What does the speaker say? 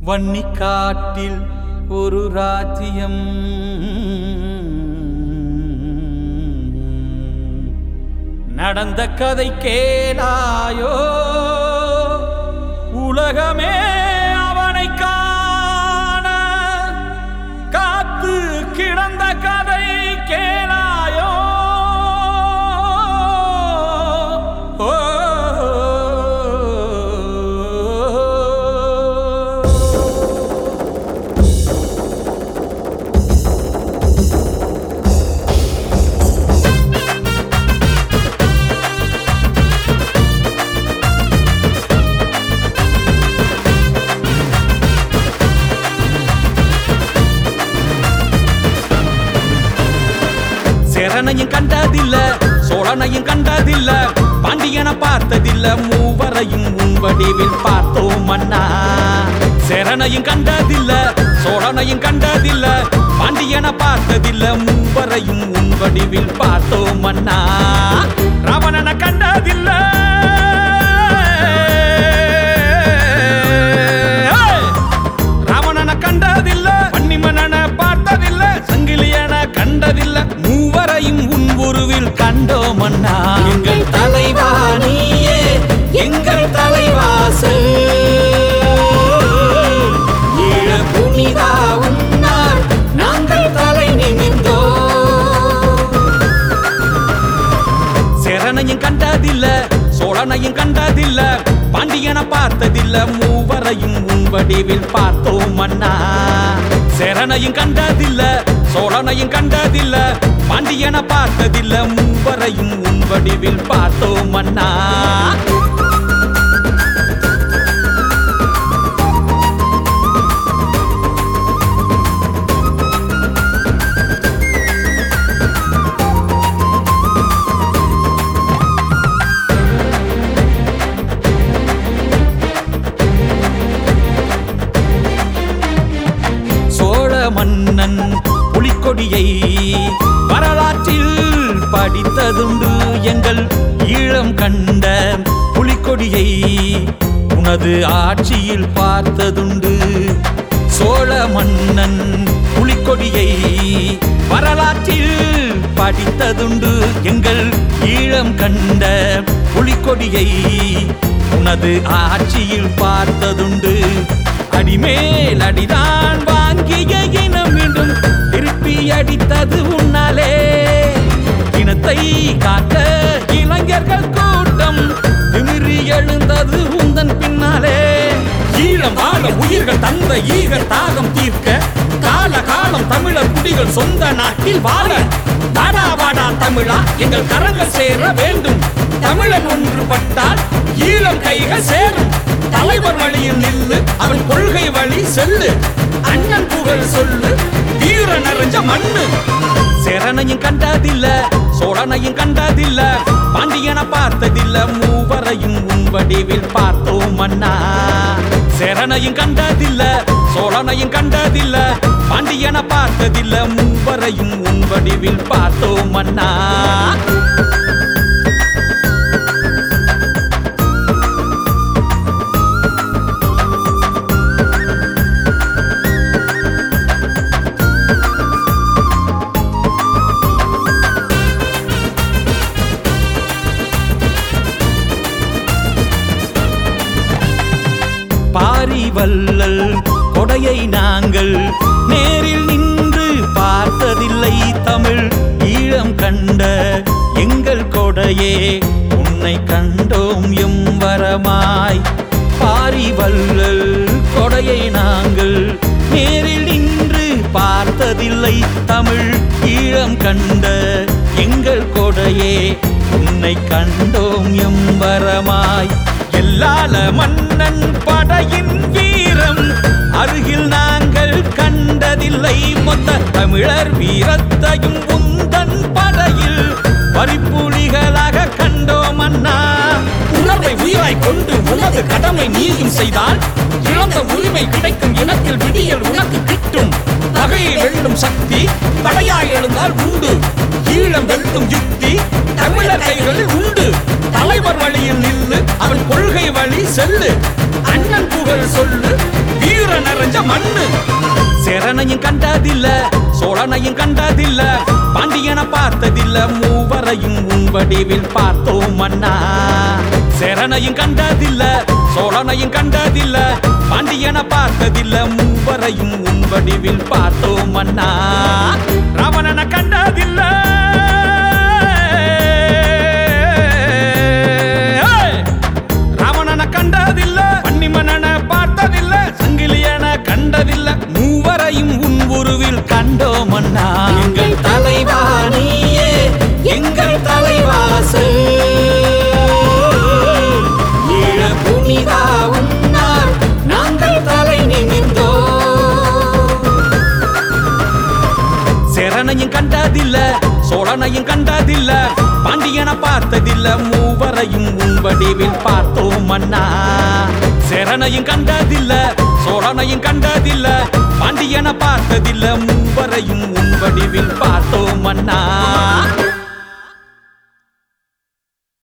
வன்னிக்காட்டில் ஒரு ராஜ்யம் நடந்த கதை கேளாயோ உலகமே அவனை காண காத்து கிடந்த கதை கேளாயோ ஓ சேரனையும் கண்டதில்ல சோழனையும் கண்டதில்ல பாண்டியனை பார்த்ததில்ல மூவரையும் உன் வடிவில் பார்த்தோம் அண்ணா சேரனையும் கண்டதில்ல சோழனையும் கண்டதில்ல பாண்டியனை பார்த்ததில்ல மூவரையும் உன் வடிவில் பார்த்தோம் அண்ணா ராவணனை கண்டதில்ல ராவணனை கண்டதில்ல பன்னிமன்னனை பார்த்ததில்ல சங்கிலியனை கண்டதில்ல மூவரையும் உன் உருவில் கண்டோம் அண்ணா எங்கள் தலைவா நீயே எங்கள் தலைவாசல் ஈழ புனிதா உன்னால் நாங்கள் தலை நிமிர்ந்தோம் சேரனையும் கண்டதில்ல சோழனையும் கண்டதில்ல பாண்டியனை பார்த்ததில்ல மூவரையும் உன் வடிவில் பார்த்தோம் அண்ணா சேரனையும் கண்டதில்ல சோழனையும் கண்டதில்ல பாண்டியனை பார்த்ததில்ல மூவரையும் உன் வடிவில் பார்த்தோம் அண்ணா சோழ மன்னன் புலிக்கொடியை வரலாற்றில் படித்ததுண்டு எங்கள் ஈழம் கண்ட புலிக்கொடியை உனது ஆட்சியில் பார்த்ததுண்டு சோழ மன்னன் புலிக்கொடியை வரலாற்றில் படித்ததுண்டு எங்கள் ஈழம் கண்ட புலிக்கொடியை உனது ஆட்சியில் பார்த்ததுண்டு அடிமேல் அடிதான் வாங்கிய இனம் மீண்டும் திருப்பி அடித்தது உன்னாலே இனத்தை காக்க இளைஞர்கள் கூட்டம் திமிரி எழுந்தது உந்தன் பின்னாலே ஈழம் வாழ உயிர்கள் தந்த ஈகர் தாகம் தீர்க்க கால காலம் தமிழர் குடிகள் சொந்த நாட்டில் வாழ வாடா வாடா தமிழா எங்கள் கரங்கள் சேர வேண்டும் தமிழன் ஒன்றுபட்டால் ஈழம் கைகள் சேரும் தலைவர் வழியில் நில்லு அவன் கொள்கை வழி செல்லு அண்ணன் புகழ் சொல்லு வீர நிறைஞ்ச மண்ணு சேரனையும் கண்டதில்ல சோழனையும் கண்டதில்ல பாண்டியனை பார்த்ததில்ல மூவரையும் உன் வடிவில் பார்த்தோம் அண்ணா சேரனையும் கண்டதில்ல சோழனையும் கண்டதில்ல பாண்டியனை பார்த்ததில்ல மூவரையும் உன் வடிவில் பார்த்தோம் அண்ணா பாரிவல்லல் கொடையை நாங்கள் நேரில் நின்று பார்த்ததில்லை தமிழ் ஈழம் கண்ட எங்கள் கொடையே உன்னை கண்டோம் எம் வரமாய் பாரிவல்லல் கொடையை நாங்கள் நேரில் நின்று பார்த்ததில்லை தமிழ் ஈழம் கண்ட எங்கள் கொடையே உன்னை கண்டோம் எம் வரமாய் எல்லால மன்னன் படையின் வீரம் அருகில் நாங்கள் கண்டதில்லை மொத்த தமிழர் வீரத்தையும் உந்தன் படையில் பறிப்புலிகளாக கண்டோம் அண்ணா உணர்வை உயிராய் கொண்டு உனது கடமை நீயும் செய்தால் இழந்த உரிமை கிடைக்கும் இனத்தில் விடியல் உனக்கு கிட்டும் பகையை வெல்லும் சக்தி தடையாய் எழுந்தால் உண்டு ஈழம் வெல்லும் யுக்தி தமிழர் கைகளில் உண்டு தலைவர் வழியில் நில்லு அவன் கொள்கை வழி செல்லு அண்ணன் புகழ் சொல்லு வீர நர நிறைஞ்ச மண்ணு சரணனையும் கண்டதில்ல சோழனையும் கண்டதில்ல பாண்டியனை பார்த்ததில்ல மூவரையும் உன் வடிவில் பார்த்தோம் அண்ணா சரணனையும் கண்டதில்ல சோழனையும் கண்டதில்ல பாண்டியனை பார்த்ததில்ல மூவரையும் உன் வடிவில் பார்த்தோம் அண்ணா ராவணனை கண்டதில்ல ஏய்! ராவணனை கண்டதில்ல பன்னிமன்னனை பார்த்ததில்ல சங்கிலியனை கண்டதில்ல மூவரையும் உன் உருவில் கண்டோம் அண்ணா எங்கள் தலைவா நீயே எங்கள் தலைவாசல் ஈழ புனிதா உன்னால் நாங்கள் தலை நிமிர்ந்தோம் சரணனையும் கண்டதில்ல சோழனையும் கண்டதில்ல பாண்டியனை பார்த்ததில்ல மூவரையும் உன் வடிவில் பார்த்தோம் அண்ணா சரணனையும் கண்டதில்ல சோழனையும் கண்டதில்ல பாண்டியனை பார்த்ததில்ல மூவரையும் உன் வடிவில் பார்த்தோம் அண்ணா